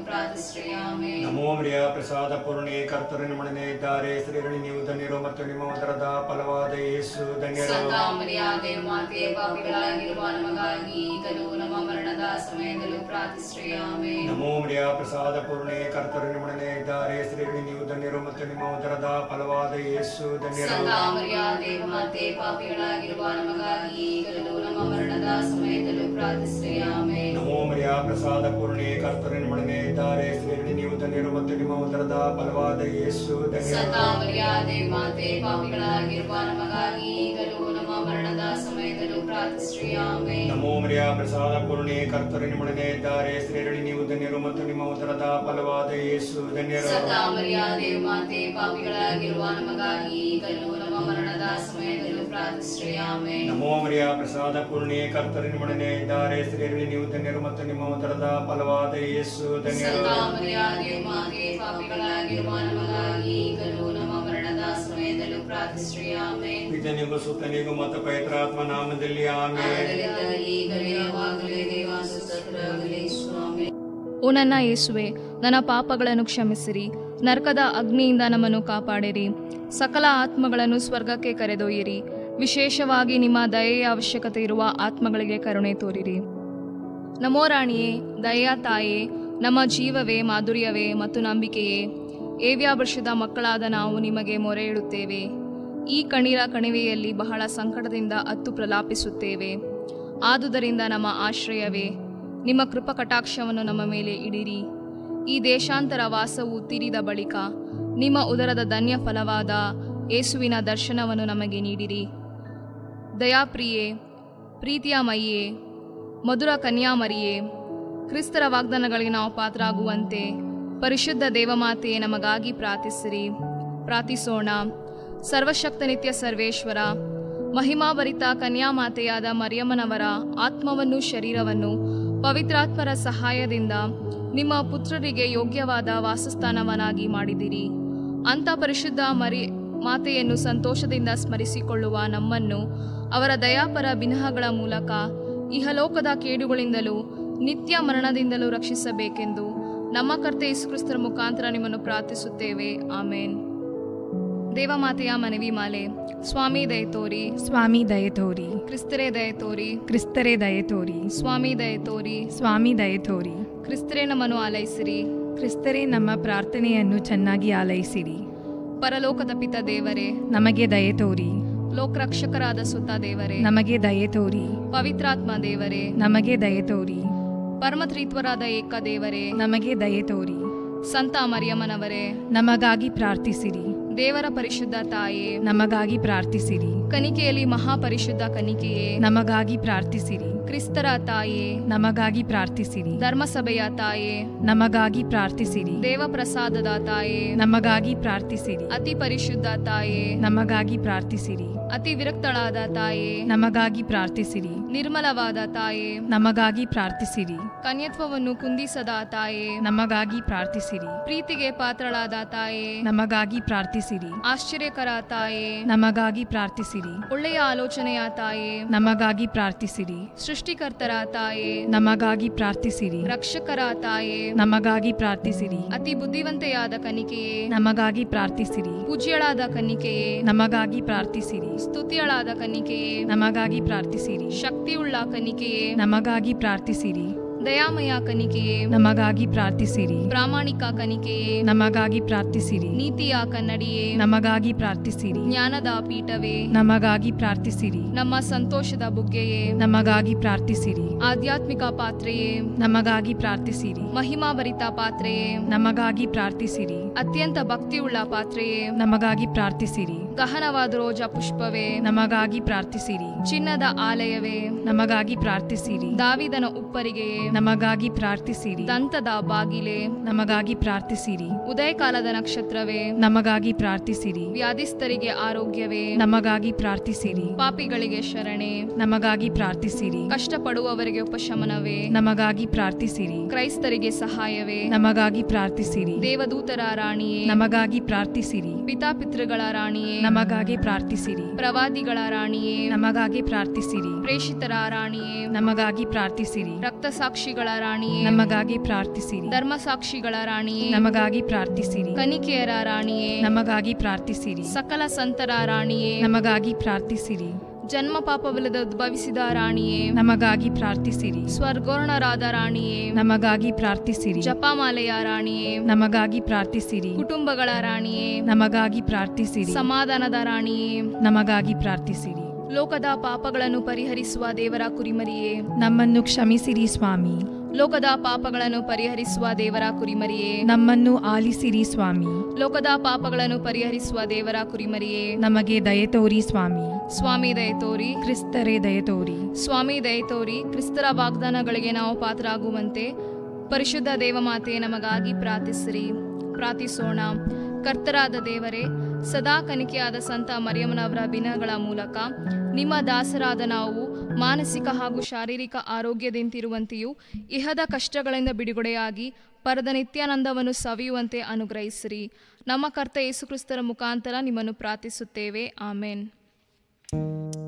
[SPEAKER 2] ಪ್ರಾರ್ಥಿಸ್ರಿ ಆಮೇನ್
[SPEAKER 7] ನಮೋ ಮರಿಯ ಪ್ರಸಾದ ಪೂರ್ಣಿ ಕರ್ತರು ನಿಮ್ಮೊಡನೆ ಇದ್ದಾರೆ ಸ್ತ್ರೀಗಳು ನೀವು ಧನ್ಯರು ಮತ್ತು ನಿಮ್ಮ ಉದರದ ಫಲವಾದ ಯೇಸು ಧನ್ಯರು
[SPEAKER 2] ಸಂತ ಮರಿಯಾದೆ ಮಾತೆ ಪಾಪಿಗಳಾಗಿರುವ ನಮಗಾಗಿ ಈಗಲೂ ನಮ್ಮ ಮರಣದ ಸಮಯದಲ್ಲೂ ಪ್ರಾರ್ಥಿಸ್ರಿ ಆಮೇನ್
[SPEAKER 7] ನಮೋ ಮರಿಯ ಪ್ರಸಾದ ಪೂರ್ಣಿ ಕರ್ತರು ನಿಮ್ಮೊಡನೆ ಇದ್ದಾರೆ ಸ್ತ್ರೀಗಳು ನೀವು ಧನ್ಯರು ಮತ್ತು ನಿಮ್ಮ ಉದರದ ಫಲವಾದ ಯೇಸು ಧನ್ಯರು
[SPEAKER 2] ಸಂತ ಮರಿಯಾದೆ ಮಾತೆ ಪಾಪಿಗಳಾಗಿರುವ ನಮಗಾಗಿ ಈಗಲೂ ನಮ್ಮ ಮರಣದ ಸಮಯದಲ್ಲೂ ಪ್ರಾರ್ಥಿಸ್ರಿ ಆಮೇನ್
[SPEAKER 7] ನಮೋ ಮರಿಯ ಪ್ರಸಾದ ಪೂರ್ಣಿ ಕರ್ತರು ನಿಮ್ಮೊಡನೆ ಇದ್ದಾರೆ ಸ್ತ್ರೀಗಳು ನೀವು ಧನ್ಯರು ಮತ್ತು ನಿಮ್ಮ ಉದರದ ಫಲವಾದ ಯೇಸು
[SPEAKER 2] ಸಂತ
[SPEAKER 7] ಧನ್ಯರು
[SPEAKER 2] ಮರಿಯಾದೆ ಮಾತೆ ಪಾಪಿಗಳಾಗಿರುವ ನಮಗಾಗಿ ಈಗಲೂ ನಮ್ಮ ಮರಣದ ಸಮಯದಲ್ಲೂ ಪ್ರಾರ್ಥಿಸ್ರಿ ಆಮೇನ್
[SPEAKER 7] ನಮೋ ಮರಿಯ ಪ್ರಸಾದ ಪೂರ್ಣಿ ಕರ್ತರು ನಿಮ್ಮೊಡನೆ ಇದ್ದಾರೆ ಸ್ತ್ರೀಗಳು ನೀವು ಧನ್ಯರು ಮತ್ತು ನಿಮ್ಮ ಉದರದ ಫಲವಾದ ಯೇಸು ಧನ್ಯರು
[SPEAKER 2] ಸದಾ ಮರ್ಯಾದೆ ಮಾತೆ ಪಾಪಿಗಳಾಗಿರುವ ನಮಗಾಗಿ ಈಗಲೂ ನಮ್ಮ ಮರಣದ ಸಮಯದಲ್ಲೂ ಪ್ರಾರ್ಥಿಸ್ರಿ ಆಮೇನ್
[SPEAKER 7] ನಮೋ ಮರಿಯ ಪ್ರಸಾದ ಪೂರ್ಣಿ ಕರ್ತರು ನಿಮ್ಮೊಡನೆ ಇದ್ದಾರೆ ಸ್ತ್ರೀಗಳು ನೀವು ಧನ್ಯರು ಮತ್ತು ನಿಮ್ಮ ಉದರದ ಫಲವಾದ ಯೇಸು ಧನ್ಯರು
[SPEAKER 2] ಸದಾ ಮರ್ಯಾದೆ ಮಾತೆ ಪಾಪಿಗಳಾಗಿರುವ ನಮಗಾಗಿ ಈಗಲೂ ನಮ್ಮ ಮರಣದ ಸಮಯದಲ್ಲೂ ಪ್ರಾರ್ಥಿಸ್ರಿ ಆಮೇನ್
[SPEAKER 7] ಪಿತನಿಗೂ ಸುತ್ತನಿಗೂ ಮತ್ತು ಪವಿತ್ರಾತ್ಮ ನಾಮದಲ್ಲಿ ಆಮೇಲೆ
[SPEAKER 2] ಆಗಲಿದ್ದ ಈಗಲೇ ಯಾವಾಗಲೇ ದೇವಾಸುತರಾಗಲಿ ಸ್ವಾಮಿ
[SPEAKER 1] ಓ ನನ್ನ ಯೇಸುವೆ ನನ್ನ ಪಾಪಗಳನ್ನು ಕ್ಷಮಿಸಿರಿ ನರಕದ ಅಗ್ನಿಯಿಂದ ನಮ್ಮನ್ನು ಕಾಪಾಡಿರಿ ಸಕಲ ಆತ್ಮಗಳನ್ನು ಸ್ವರ್ಗಕ್ಕೆ ಕರೆದೊಯ್ಯಿರಿ ವಿಶೇಷವಾಗಿ ನಿಮ್ಮ ದಯೆಯ ಅವಶ್ಯಕತೆ ಇರುವ ಆತ್ಮಗಳಿಗೆ ಕರುಣೆ ತೋರಿರಿ ನಮೋ ರಾಣಿಯೇ ದಯೆಯ ತಾಯೇ ನಮ್ಮ ಜೀವವೇ ಮಾಧುರ್ಯವೇ ಮತ್ತು ನಂಬಿಕೆಯೇ ಏವ್ಯಾವೃಷದ ಮಕ್ಕಳಾದ ನಾವು ನಿಮಗೆ ಮೊರೆ ಇಡುತ್ತೇವೆ ಈ ಕಣ್ಣೀರ ಕಣಿವೆಯಲ್ಲಿ ಬಹಳ ಸಂಕಟದಿಂದ ಅತ್ತು ಪ್ರಲಾಪಿಸುತ್ತೇವೆ ಆದುದರಿಂದ ನಮ್ಮ ಆಶ್ರಯವೇ ನಿಮ್ಮ ಕೃಪ ಕಟಾಕ್ಷವನ್ನು ನಮ್ಮ ಮೇಲೆ ಇಡಿರಿ ಈ ದೇಶಾಂತರ ವಾಸವು ತೀರಿದ ಬಳಿಕ ನಿಮ್ಮ ಉದರದ ಧನ್ಯ ಫಲವಾದ ಯೇಸುವಿನ ದರ್ಶನವನ್ನು ನಮಗೆ ನೀಡಿರಿ ದಯಾಪ್ರಿಯೆ ಪ್ರೀತಿಯ ಮೈಯೇ ಮಧುರ ಕನ್ಯಾಮರಿಯೇ ಕ್ರಿಸ್ತರ ವಾಗ್ದಾನಗಳಿಗೆ ನಾವು ಪಾತ್ರರಾಗುವಂತೆ ಪರಿಶುದ್ಧ ದೇವಮಾತೆಯೇ ನಮಗಾಗಿ ಪ್ರಾರ್ಥಿಸಿರಿ ಪ್ರಾರ್ಥಿಸೋಣ ಸರ್ವಶಕ್ತ ನಿತ್ಯ ಸರ್ವೇಶ್ವರ ಮಹಿಮಾಭರಿತ ಕನ್ಯಾಮಾತೆಯಾದ ಮರಿಯಮ್ಮನವರ ಆತ್ಮವನ್ನು ಶರೀರವನ್ನು ಪವಿತ್ರಾತ್ಮರ ಸಹಾಯದಿಂದ ನಿಮ್ಮ ಪುತ್ರರಿಗೆ ಯೋಗ್ಯವಾದ ವಾಸಸ್ಥಾನವನ್ನಾಗಿ ಮಾಡಿದಿರಿ ಅಂಥ ಪರಿಶುದ್ಧ ಮರಿ ಮಾತೆಯನ್ನು ಸಂತೋಷದಿಂದ ಸ್ಮರಿಸಿಕೊಳ್ಳುವ ನಮ್ಮನ್ನು ಅವರ ದಯಾಪರ ಬಿನಹಗಳ ಮೂಲಕ ಇಹಲೋಕದ ಕೇಡುಗಳಿಂದಲೂ ನಿತ್ಯ ಮರಣದಿಂದಲೂ ರಕ್ಷಿಸಬೇಕೆಂದು ನಮ್ಮ ಕರ್ತೆ ಯೇಸುಕ್ರಿಸ್ತರ ಮುಖಾಂತರ ನಿಮ್ಮನ್ನು ಪ್ರಾರ್ಥಿಸುತ್ತೇವೆ ಆಮೇನ್ ದೇವಮಾತೆಯ ಮನವಿ ಮಾಲೆ ಸ್ವಾಮಿ ದಯ ತೋರಿ
[SPEAKER 8] ಸ್ವಾಮಿ ದಯೆ ತೋರಿ
[SPEAKER 1] ಕ್ರಿಸ್ತರೇ ದಯ ತೋರಿ
[SPEAKER 8] ಕ್ರಿಸ್ತರೇ ದಯೆ ತೋರಿ
[SPEAKER 1] ಸ್ವಾಮಿ ದಯ ತೋರಿ
[SPEAKER 8] ಸ್ವಾಮಿ ದಯೆ ತೋರಿ
[SPEAKER 1] ಕ್ರಿಸ್ತರೇ ನಮ್ಮನ್ನು ಆಲೈಸಿರಿ
[SPEAKER 8] ಕ್ರಿಸ್ತರೇ ನಮ್ಮ ಪ್ರಾರ್ಥನೆಯನ್ನು ಚೆನ್ನಾಗಿ ಆಲೈಸಿರಿ
[SPEAKER 1] ಪರಲೋಕದ ಪಿತ ದೇವರೇ
[SPEAKER 8] ನಮಗೆ ದಯೆ ತೋರಿ
[SPEAKER 1] ಲೋಕರಕ್ಷಕರಾದ ಸುತ್ತ ದೇವರೇ
[SPEAKER 8] ನಮಗೆ ದಯೆ ತೋರಿ
[SPEAKER 1] ಪವಿತ್ರಾತ್ಮ ದೇವರೇ
[SPEAKER 8] ನಮಗೆ ದಯೆ ತೋರಿ
[SPEAKER 1] ಪರಮತ್ರಿತ್ವರಾದ ಏಕ ದೇವರೇ
[SPEAKER 8] ನಮಗೆ ದಯೆ ತೋರಿ
[SPEAKER 1] ಸಂತ ಮರಿಯಮ್ಮನವರೇ
[SPEAKER 8] ನಮಗಾಗಿ ಪ್ರಾರ್ಥಿಸಿರಿ
[SPEAKER 1] ದೇವರ ಪರಿಶುದ್ಧ ತಾಯೇ
[SPEAKER 8] ನಮಗಾಗಿ ಪ್ರಾರ್ಥಿಸಿರಿ
[SPEAKER 1] ಕನಿಕೆಯಲ್ಲಿ ಮಹಾಪರಿಶುದ್ಧ ಕನಿಕೆಯೇ
[SPEAKER 8] ನಮಗಾಗಿ ಪ್ರಾರ್ಥಿಸಿರಿ
[SPEAKER 1] ಕ್ರಿಸ್ತರ ತಾಯೇ
[SPEAKER 8] ನಮಗಾಗಿ ಪ್ರಾರ್ಥಿಸಿರಿ
[SPEAKER 1] ಧರ್ಮಸಭೆಯ ತಾಯೇ
[SPEAKER 8] ನಮಗಾಗಿ ಪ್ರಾರ್ಥಿಸಿರಿ
[SPEAKER 1] ದೇವಪ್ರಸಾದದ ತಾಯೇ
[SPEAKER 8] ನಮಗಾಗಿ ಪ್ರಾರ್ಥಿಸಿರಿ
[SPEAKER 1] ಅತಿ ಪರಿಶುದ್ಧ ತಾಯೇ
[SPEAKER 8] ನಮಗಾಗಿ ಪ್ರಾರ್ಥಿಸಿರಿ
[SPEAKER 1] ಅತಿ ವಿರಕ್ತಳಾದ ತಾಯೇ
[SPEAKER 8] ನಮಗಾಗಿ ಪ್ರಾರ್ಥಿಸಿರಿ
[SPEAKER 1] ನಿರ್ಮಲವಾದ ತಾಯೇ
[SPEAKER 8] ನಮಗಾಗಿ ಪ್ರಾರ್ಥಿಸಿರಿ
[SPEAKER 1] ಕನ್ಯತ್ವವನ್ನು ಕುಂದಿಸದ ತಾಯೇ
[SPEAKER 8] ನಮಗಾಗಿ ಪ್ರಾರ್ಥಿಸಿರಿ
[SPEAKER 1] ಪ್ರೀತಿಗೆ ಪಾತ್ರಳಾದ ತಾಯೇ
[SPEAKER 8] ನಮಗಾಗಿ ಪ್ರಾರ್ಥಿಸಿರಿ
[SPEAKER 1] ಆಶ್ಚರ್ಯಕರ ತಾಯೇ
[SPEAKER 8] ನಮಗಾಗಿ ಪ್ರಾರ್ಥಿಸಿರಿ
[SPEAKER 1] ಒಳ್ಳೆಯ ಆಲೋಚನೆಯ ತಾಯೇ
[SPEAKER 8] ನಮಗಾಗಿ ಪ್ರಾರ್ಥಿಸಿರಿ
[SPEAKER 1] ಸೃಷ್ಟಿಕರ್ತರ ತಾಯೇ
[SPEAKER 8] ನಮಗಾಗಿ ಪ್ರಾರ್ಥಿಸಿರಿ
[SPEAKER 1] ರಕ್ಷಕರ ತಾಯೇ
[SPEAKER 8] ನಮಗಾಗಿ ಪ್ರಾರ್ಥಿಸಿರಿ
[SPEAKER 1] ಅತಿ ಬುದ್ಧಿವಂತೆಯಾದ ಕನಿಕೆಯೇ
[SPEAKER 8] ನಮಗಾಗಿ ಪ್ರಾರ್ಥಿಸಿರಿ
[SPEAKER 1] ಪೂಜ್ಯಳಾದ ಕನ್ನಿಕೆಯೇ
[SPEAKER 8] ನಮಗಾಗಿ ಪ್ರಾರ್ಥಿಸಿರಿ
[SPEAKER 1] ಸ್ತುತಿಯಳಾದ ಕನ್ನಿಕೆಯೇ
[SPEAKER 8] ನಮಗಾಗಿ ಪ್ರಾರ್ಥಿಸಿರಿ
[SPEAKER 1] ಶಕ್ತಿಯುಳ್ಳ ಕನ್ನಿಕೆಯೇ
[SPEAKER 8] ನಮಗಾಗಿ ಪ್ರಾರ್ಥಿಸಿರಿ
[SPEAKER 1] ದಯಾಮಯ ಕನಿಕೆಯೇ
[SPEAKER 8] ನಮಗಾಗಿ ಪ್ರಾರ್ಥಿಸಿರಿ
[SPEAKER 1] ಪ್ರಾಮಾಣಿಕ ಕನಿಕೆಯೇ
[SPEAKER 8] ನಮಗಾಗಿ ಪ್ರಾರ್ಥಿಸಿರಿ
[SPEAKER 1] ನೀತಿಯ ಕನ್ನಡಿಯೇ
[SPEAKER 8] ನಮಗಾಗಿ ಪ್ರಾರ್ಥಿಸಿರಿ
[SPEAKER 1] ಜ್ಞಾನದ ಪೀಠವೇ
[SPEAKER 8] ನಮಗಾಗಿ ಪ್ರಾರ್ಥಿಸಿರಿ
[SPEAKER 1] ನಮ್ಮ ಸಂತೋಷದ ಬುಗ್ಗೆಯೇ
[SPEAKER 8] ನಮಗಾಗಿ ಪ್ರಾರ್ಥಿಸಿರಿ
[SPEAKER 1] ಆಧ್ಯಾತ್ಮಿಕ ಪಾತ್ರೆಯೇ
[SPEAKER 8] ನಮಗಾಗಿ ಪ್ರಾರ್ಥಿಸಿರಿ
[SPEAKER 1] ಮಹಿಮಾಭರಿತ ಪಾತ್ರೆಯೇ
[SPEAKER 8] ನಮಗಾಗಿ ಪ್ರಾರ್ಥಿಸಿರಿ
[SPEAKER 1] ಅತ್ಯಂತ ಭಕ್ತಿಯುಳ್ಳ ಪಾತ್ರೆಯೇ
[SPEAKER 8] ನಮಗಾಗಿ ಪ್ರಾರ್ಥಿಸಿರಿ
[SPEAKER 1] ಗಹನವಾದ ರೋಜಾ ಪುಷ್ಪವೇ
[SPEAKER 8] ನಮಗಾಗಿ ಪ್ರಾರ್ಥಿಸಿರಿ
[SPEAKER 1] ಚಿನ್ನದ ಆಲಯವೇ
[SPEAKER 8] ನಮಗಾಗಿ ಪ್ರಾರ್ಥಿಸಿರಿ
[SPEAKER 1] ದಾವಿದನ ಉಪ್ಪರಿಗೆಯೇ
[SPEAKER 8] ನಮಗಾಗಿ ಪ್ರಾರ್ಥಿಸಿರಿ
[SPEAKER 1] ದಂತದ ಬಾಗಿಲೆ
[SPEAKER 8] ನಮಗಾಗಿ ಪ್ರಾರ್ಥಿಸಿರಿ
[SPEAKER 1] ಉದಯಕಾಲದ ನಕ್ಷತ್ರವೇ
[SPEAKER 8] ನಮಗಾಗಿ ಪ್ರಾರ್ಥಿಸಿರಿ
[SPEAKER 1] ವ್ಯಾಧಿಸ್ಥರಿಗೆ ಆರೋಗ್ಯವೇ
[SPEAKER 8] ನಮಗಾಗಿ ಪ್ರಾರ್ಥಿಸಿರಿ
[SPEAKER 1] ಪಾಪಿಗಳಿಗೆ ಶರಣೆ
[SPEAKER 8] ನಮಗಾಗಿ ಪ್ರಾರ್ಥಿಸಿರಿ
[SPEAKER 1] ಕಷ್ಟಪಡುವವರಿಗೆ ಉಪಶಮನವೇ
[SPEAKER 8] ನಮಗಾಗಿ ಪ್ರಾರ್ಥಿಸಿರಿ
[SPEAKER 1] ಕ್ರೈಸ್ತರಿಗೆ ಸಹಾಯವೇ
[SPEAKER 8] ನಮಗಾಗಿ ಪ್ರಾರ್ಥಿಸಿರಿ
[SPEAKER 1] ದೇವದೂತರ ರಾಣಿಯೇ
[SPEAKER 8] ನಮಗಾಗಿ ಪ್ರಾರ್ಥಿಸಿರಿ
[SPEAKER 1] ಪಿತಾಪಿತೃಗಳ ರಾಣಿಯೇ
[SPEAKER 8] ನಮಗಾಗಿ ಪ್ರಾರ್ಥಿಸಿರಿ
[SPEAKER 1] ಪ್ರವಾದಿಗಳ ರಾಣಿಯೇ
[SPEAKER 8] ನಮಗಾಗಿ ಪ್ರಾರ್ಥಿಸಿರಿ
[SPEAKER 1] ಪ್ರೇಷಿತರ ರಾಣಿಯೇ
[SPEAKER 8] ನಮಗಾಗಿ ಪ್ರಾರ್ಥಿಸಿರಿ
[SPEAKER 1] ರಕ್ತಸಾಕ್ಷಿಗಳ ರಾಣಿಯೇ
[SPEAKER 8] ನಮಗಾಗಿ ಪ್ರಾರ್ಥಿಸಿರಿ
[SPEAKER 1] ಧರ್ಮಸಾಕ್ಷಿಗಳ ರಾಣಿಯೇ
[SPEAKER 8] ನಮಗಾಗಿ ಪ್ರಾರ್ಥಿಸಿರಿ
[SPEAKER 1] ಕನಿಕೆಯರ ರಾಣಿಯೇ
[SPEAKER 8] ನಮಗಾಗಿ ಪ್ರಾರ್ಥಿಸಿರಿ
[SPEAKER 1] ಸಕಲ ಸಂತರ ರಾಣಿಯೇ
[SPEAKER 8] ನಮಗಾಗಿ ಪ್ರಾರ್ಥಿಸಿರಿ
[SPEAKER 1] ಜನ್ಮ ಪಾಪವಿಲ್ಲದ ಉದ್ಭವಿಸಿದ ರಾಣಿಯೇ
[SPEAKER 8] ನಮಗಾಗಿ ಪ್ರಾರ್ಥಿಸಿರಿ
[SPEAKER 1] ಸ್ವರ್ಗೋರ್ಣರಾದ ರಾಣಿಯೇ
[SPEAKER 8] ನಮಗಾಗಿ ಪ್ರಾರ್ಥಿಸಿರಿ
[SPEAKER 1] ಜಪಮಾಲೆಯ ರಾಣಿಯೇ
[SPEAKER 8] ನಮಗಾಗಿ ಪ್ರಾರ್ಥಿಸಿರಿ
[SPEAKER 1] ಕುಟುಂಬಗಳ ರಾಣಿಯೇ
[SPEAKER 8] ನಮಗಾಗಿ ಪ್ರಾರ್ಥಿಸಿರಿ
[SPEAKER 1] ಸಮಾಧಾನದ ರಾಣಿಯೇ
[SPEAKER 8] ನಮಗಾಗಿ ಪ್ರಾರ್ಥಿಸಿರಿ
[SPEAKER 1] ಲೋಕದ ಪಾಪಗಳನ್ನು ಪರಿಹರಿಸುವ ದೇವರ ಕುರಿಮರಿಯೇ
[SPEAKER 8] ನಮ್ಮನ್ನು ಕ್ಷಮಿಸಿರಿ ಸ್ವಾಮಿ
[SPEAKER 1] ಲೋಕದ ಪಾಪಗಳನ್ನು ಪರಿಹರಿಸುವ ದೇವರ ಕುರಿಮರಿಯೇ
[SPEAKER 8] ನಮ್ಮನ್ನು ಆಲಿಸಿರಿ ಸ್ವಾಮಿ
[SPEAKER 1] ಲೋಕದ ಪಾಪಗಳನ್ನು ಪರಿಹರಿಸುವ ದೇವರ ಕುರಿಮರಿಯೇ
[SPEAKER 8] ನಮಗೆ ದಯೆ ತೋರಿ ಸ್ವಾಮಿ
[SPEAKER 1] ಸ್ವಾಮಿ ದಯ ತೋರಿ
[SPEAKER 8] ಕ್ರಿಸ್ತರೇ ದಯೆ ತೋರಿ
[SPEAKER 1] ಸ್ವಾಮಿ ದಯ ತೋರಿ ಕ್ರಿಸ್ತರ ವಾಗ್ದಾನಗಳಿಗೆ ನಾವು ಪಾತ್ರರಾಗುವಂತೆ ಪರಿಶುದ್ಧ ದೇವಮಾತೆ ನಮಗಾಗಿ ಪ್ರಾರ್ಥಿಸಿರಿ ಪ್ರಾರ್ಥಿಸೋಣ ಕರ್ತರಾದ ದೇವರೇ ಸದಾ ಕನಿಕೆಯಾದ ಸಂತ ಮರಿಯಮ್ಮನವರ ಬಿನಗಳ ಮೂಲಕ ನಿಮ್ಮ ದಾಸರಾದ ನಾವು ಮಾನಸಿಕ ಹಾಗೂ ಶಾರೀರಿಕ ಆರೋಗ್ಯದಿಂತಿರುವಂತೆಯೂ ಇಹದ ಕಷ್ಟಗಳಿಂದ ಬಿಡುಗಡೆಯಾಗಿ ಪರದ ನಿತ್ಯಾನಂದವನ್ನು ಸವಿಯುವಂತೆ ಅನುಗ್ರಹಿಸಿರಿ ನಮ್ಮ ಕರ್ತ ಯೇಸುಕ್ರಿಸ್ತರ ಮುಖಾಂತರ ನಿಮ್ಮನ್ನು ಪ್ರಾರ್ಥಿಸುತ್ತೇವೆ ಆಮೇನ್